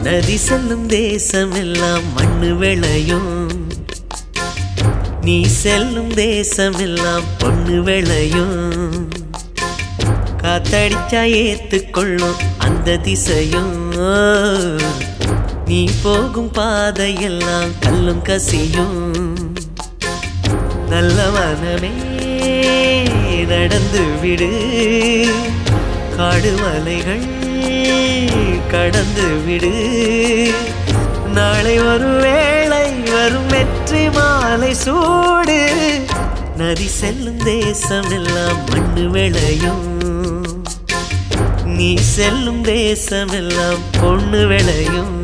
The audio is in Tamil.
நதி செல்லும் தேசமெல்லாம் மண்ணு விளையும் நீ செல்லும் தேசமெல்லாம் பொண்ணு விளையும் காத்தடிச்சா ஏத்துக்கொள்ளும் அந்த திசையும் நீ போகும் பாதையெல்லாம் கல்லும் கசியும் நல்ல மனமே நடந்து விடு காடு மலைகள் கடந்து விடு நாளை ஒரு வேளை வரும் வெற்றி மாலை சூடு நதி செல்லும் தேசமெல்லாம் மண்ணு விளையும் நீ செல்லும் தேசமெல்லாம் பொண்ணு விளையும்